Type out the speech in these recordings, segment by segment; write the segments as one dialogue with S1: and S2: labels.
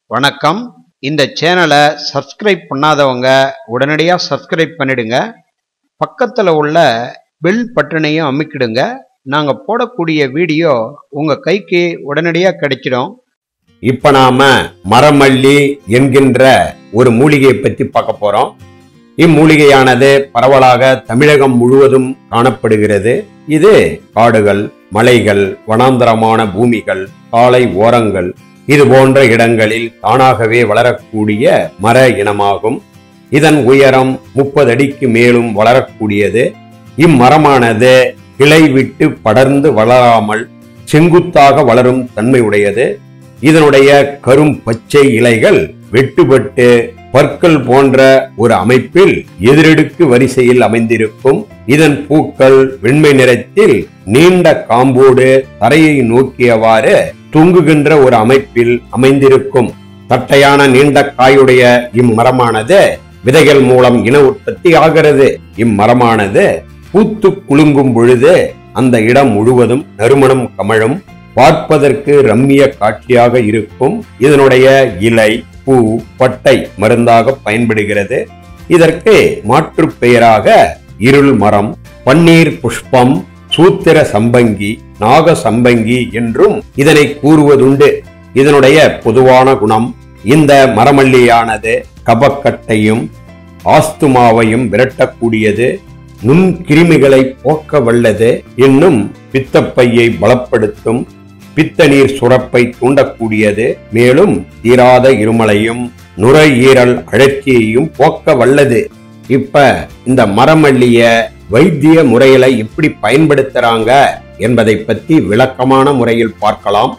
S1: வணக்கம் இந்த சேனலை சப்ஸ்கிரைப் பண்ணாதவங்க உடனடியாக சப்ஸ்கிரைப் பண்ணிடுங்க பக்கத்தில் உள்ள பெல் பட்டனையும் அமுக்கிடுங்க நாங்கள் போடக்கூடிய வீடியோ உங்கள் கைக்கு உடனடியாக கிடைச்சிடும்
S2: இப்ப நாம மரமல்லி என்கின்ற ஒரு மூலிகையை பற்றி பார்க்க போறோம் இம்மூலிகையானது பரவலாக தமிழகம் முழுவதும் காணப்படுகிறது இது காடுகள் மலைகள் வனாந்தரமான பூமிகள் சாலை ஓரங்கள் இது போன்ற இடங்களில் தானாகவே வளரக்கூடிய மர இனமாகும் இதன் உயரம் முப்பது அடிக்கு மேலும் வளரக்கூடியது இம்மரமானது கிளை விட்டு படர்ந்து வளராமல் செங்குத்தாக வளரும் தன்மையுடையது இதனுடைய கரும் பச்சை இலைகள் வெட்டுப்பட்டு பற்கள் போன்ற ஒரு அமைப்பில் எதிரெடுக்கு வரிசையில் அமைந்திருக்கும் இதன் பூக்கள் வெண்மை நிறத்தில் நீண்ட காம்போடு தரையை நோக்கியவாறு தொங்குகின்ற ஒரு அமைப்பில் அமைந்திருக்கும் தட்டையான நீண்ட காயுடைய இம்மரமானது விதைகள் மூலம் இன உற்பத்தி ஆகிறது இம்மரமானது பூத்து குலுங்கும் பொழுது அந்த இடம் முழுவதும் நறுமணம் கமழும் பார்ப்பதற்கு ரம்மிய காட்சியாக இருக்கும் இதனுடைய இலை பூ பட்டை மருந்தாக பயன்படுகிறது இதற்கு மாற்றுப் பெயராக இருள் மரம் பன்னீர் புஷ்பம் சூத்திர சம்பங்கி நாக சம்பங்கி என்றும் இதனை கூறுவதுண்டு இதனுடைய பொதுவான குணம் இந்த மரமல்லியானது கபக்கட்டையும் ஆஸ்துமாவையும் விரட்டக்கூடியது நுண்கிருமிகளை போக்க வல்லது என்னும் பித்தப்பையை பலப்படுத்தும் பித்த நீர் சுரப்பை தூண்டக்கூடியது மேலும் தீராத இருமலையும் நுரையீரல் அழற்சியையும் போக்க வல்லது இப்ப இந்த மரமல்லிய வைத்திய முறையில எப்படி பயன்படுத்துறாங்க என்பதை பத்தி விளக்கமான முறையில் பார்க்கலாம்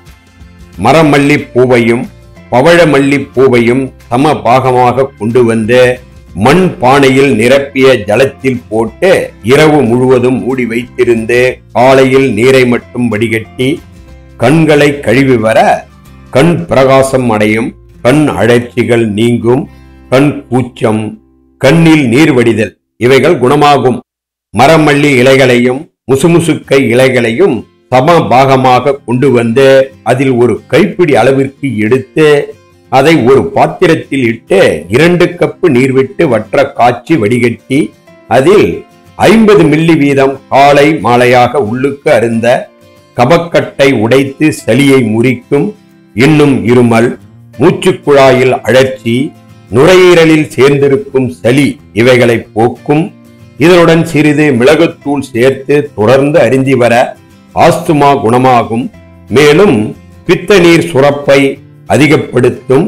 S2: மரமல்லி பூவையும் பவழமல்லி பூவையும் சம பாகமாக கொண்டு வந்து மண் பானையில் நிரப்பிய ஜலத்தில் போட்டு இரவு முழுவதும் மூடி வைத்திருந்து காலையில் நீரை மட்டும் வடிகட்டி கண்களை கழுவி வர கண் பிரகாசம் அடையும் கண் அழற்சிகள் நீங்கும் கண் கூச்சம் கண்ணில் நீர் வடிதல் இவைகள் குணமாகும் மரமல்லி இலைகளையும் முசுமுசுக்கை இலைகளையும் சம பாகமாக கொண்டு வந்து அதில் ஒரு கைப்பிடி அளவிற்கு எடுத்து அதை ஒரு பாத்திரத்தில் இட்டு இரண்டு கப்பு நீர் விட்டு வற்ற காய்ச்சி வடிகட்டி அதில் ஐம்பது மில்லி வீதம் காலை மாலையாக உள்ளுக்கு அருந்த கபக்கட்டை உடைத்து சளியை முறிக்கும் இன்னும் இருமல் மூச்சுக்குழாயில் அழற்சி நுரையீரலில் சேர்ந்திருக்கும் சளி இவைகளை போக்கும் இதனுடன் சிறிது மிளகுத்தூள் சேர்த்து தொடர்ந்து அருந்தி வர ஆஸ்துமா குணமாகும் மேலும் பித்த நீர் சுரப்பை அதிகப்படுத்தும்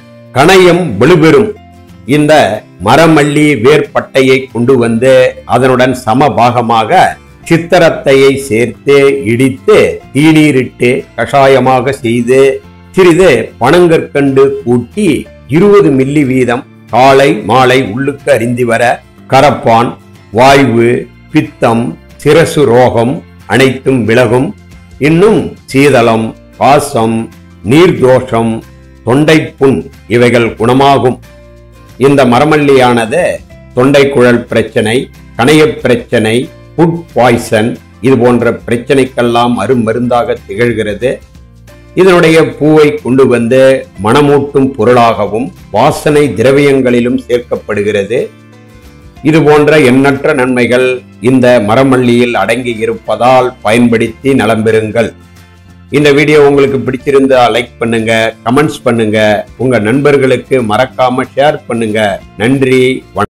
S2: கணையம் வலுப்பெறும் இந்த மரமல்லி வேர்பட்டையை கொண்டு வந்து அதனுடன் சம பாகமாக சித்தரத்தையை சேர்த்து இடித்து தீநீரிட்டு கஷாயமாக செய்து சிறிது பனங்கற்கண்டு கூட்டி இருபது மில்லி வீதம் காலை மாலை உள்ளுக்கு அறிந்து வர கரப்பான் வாய்வு பித்தம் சிரசு ரோகம் அனைத்தும் விலகும் இன்னும் சீதளம் காசம் நீர்தோஷம் தொண்டைப்புண் இவைகள் குணமாகும் இந்த மரமல்லியானது தொண்டை குழல் பிரச்சனை கணையப் பிரச்சனை ஃபுட் பாய்சன் இது போன்ற பிரச்சனைக்கெல்லாம் அருமருந்தாக திகழ்கிறது இதனுடைய பூவை கொண்டு வந்து மணமூட்டும் பொருளாகவும் வாசனை திரவியங்களிலும் சேர்க்கப்படுகிறது இது போன்ற எண்ணற்ற நன்மைகள் இந்த மரமல்லியில் அடங்கி இருப்பதால் பயன்படுத்தி நலம் பெறுங்கள் இந்த வீடியோ உங்களுக்கு பிடிச்சிருந்தா லைக் பண்ணுங்க கமெண்ட்ஸ் பண்ணுங்க உங்க நண்பர்களுக்கு மறக்காம ஷேர் பண்ணுங்க நன்றி வணக்கம்